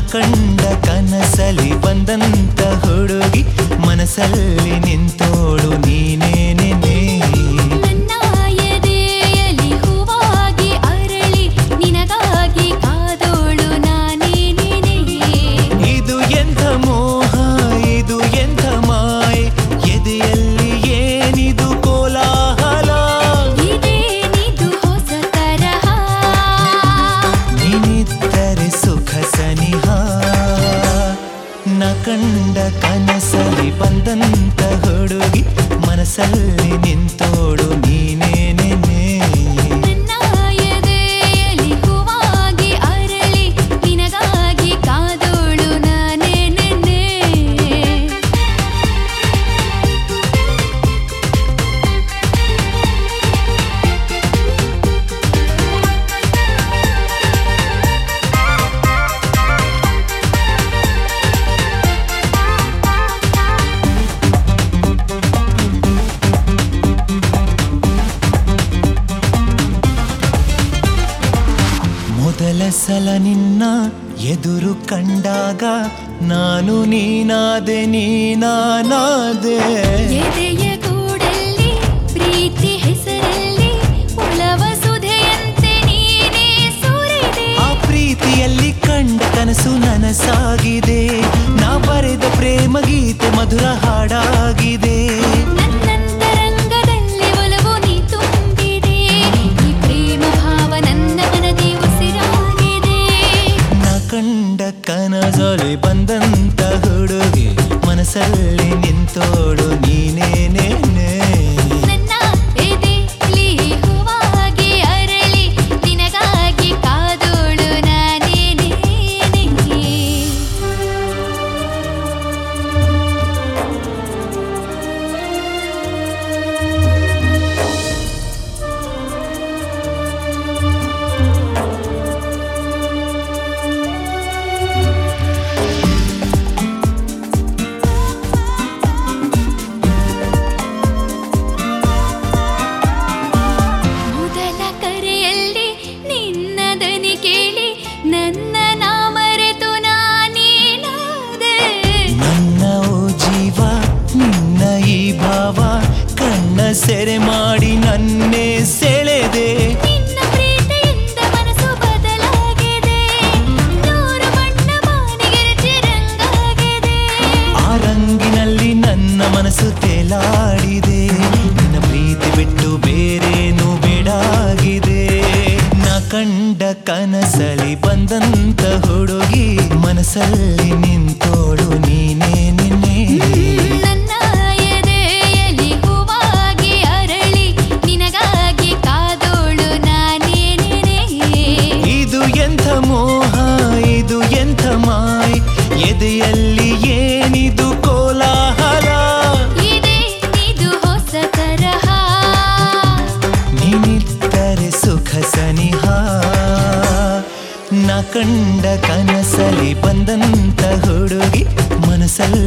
ಕಂಡ ಕನಸಲಿ ಬಂದಂತ ಹುಡುಗಿ ಮನಸ್ಸಲ್ಲಿ ನಿಂತೋಳು ನೀನೇನೆ ನನ್ನ ಎದೆಯಲ್ಲಿ ಹೂವಾಗಿ ಅರಳಿ ನಿನಗಾಗಿ ಕಾದೋಳು ನಾನೇ ನೀನೇ ಇದು ಎಂಥ ಮೋಹ ಇದು ಎಂಥ ಮಾಯೆ ಎದೆಯಲ್ಲಿ ಏನಿದು ಕೋಲಾಹಲ ಇದೇನಿದು ಹೊಸ ತರಹ ನೀನಿದ್ದರೆ ಸುಖ ಸನಿಹ ನ ಕಂಡ ಕನಸಲಿ ಬಂದಂತ ಹುಡುಗಿ ಮನಸ್ಸಲ್ಲಿ ನಿಂತೋಡು ನೀನೇನೆ ನನ್ನ ಎದೆಯಲ್ಲಿ ಹೂವಾಗಿ ಅರಳಿ ನಿನಗಾಗಿ ಕಾದೋಳು ನಾನೇ ನೆನ್ನೆ ಮೊದಲ ಸಲ ನಿನ್ನ ಎದುರು ಕಂಡಾಗ ನಾನು ನೀನಾದೆ ನೀನಾನಾದೆ ಎದೆಯ ಗೂಡಲ್ಲಿ ಪ್ರೀತಿ ಹೆಸರಲ್ಲಿ ಉಳವ ಸುಧೆಯಂತೆ ನೀನೇ ಸುರಿದೆ ಆ ಪ್ರೀತಿಯಲ್ಲಿ ಕಂಡ ಕನಸು ನನಸಾಗಿದೆ ನಾ ಬರೆದ ಪ್ರೇಮ ಗೀತೆ ಮಧುರ ಹಾಡಾಗಿದೆ ನನ್ನಂತರಂಗದಲ್ಲಿ ಒಲವು ನೀ ತುಂಬಿದೆ ಈ ಪ್ರೇಮ ಭಾವ ನನ್ನ ಮನದಿ ಉಸಿರಾಗಿದೆ ನಾ ಕಂಡ ಕನಸಲಿ ಬಂದಂತ ಹುಡುಗಿ ಮನಸ್ಸಲ್ಲಿ ನಿಂತೋಡು ನೀನೇನೆ ನನ್ನ ಎದೆಲಿ ಹೂವಾಗಿ ಅರಳಿ ನಿನಗಾಗಿ ಕಾದೋಳು ನಾನೇ ನೀನೇ. ಮೊದಲ ಕರೆಯಲ್ಲಿ ನಿನ್ನ ದನಿ ಕೇಳಿ ನನ್ನ ನಾ ಮರೆತು ನಾನೇನಾದೆ ನನ್ನ ಓ ಜೀವ ನಿನ್ನ ಈ ಭಾವ ಕಣ್ಣ ಸೆರೆ ಮಾಡಿ ನನ್ನೇ ಸೆಳೆದೆ ನಿನ್ನ ಪ್ರೀತಿಯಿಂದ ಮನಸ್ಸು ಬದಲಾಗಿದೆ ನೂರು ಬಣ್ಣ ಬಾನಿಗೆರಚಿ ರಂಗಾಗಿದೆ ಆ ರಂಗಿನಲ್ಲಿ ನನ್ನ ಮನಸ್ಸು ತೇಲಾಡಿದೆ ನಿನ್ನ ಪ್ರೀತಿ ಬಿಟ್ಟು ಬೇರೇನು ಬೇಡಾಗಿದೆ ನಾ ಕಂಡ ಕನಸಲಿ ಬಂದಂತ ಹುಡುಗಿ ಮನಸ್ಸಲ್ಲಿ ನಿಂತೋಳು ನೀನೇ ನಿನ್ನೆ ನನ್ನ ಎದೆಯಲ್ಲಿ ಹೂವಾಗಿ ಅರಳಿ ನಿನಗಾಗಿ ಕಾದೋಳು ನಾನೇ ನೀನೇ. ಇದು ಎಂಥ ಮೋಹ ಇದು ಎಂಥ ಮಾಯ್ ಎದೆಯಲ್ಲಿ ಏನಿದು ಕೋಲಾಹಲ ಇದೇನಿದು ಹೊಸ ತರಹ ನೀನಿದ್ದರೆ ಸುಖ ಸನಿಹ ನ ಕಂಡ ಕನಸಲಿ ಬಂದಂತ ಹುಡುಗಿ ಮನಸ್ಸಲ್ಲಿ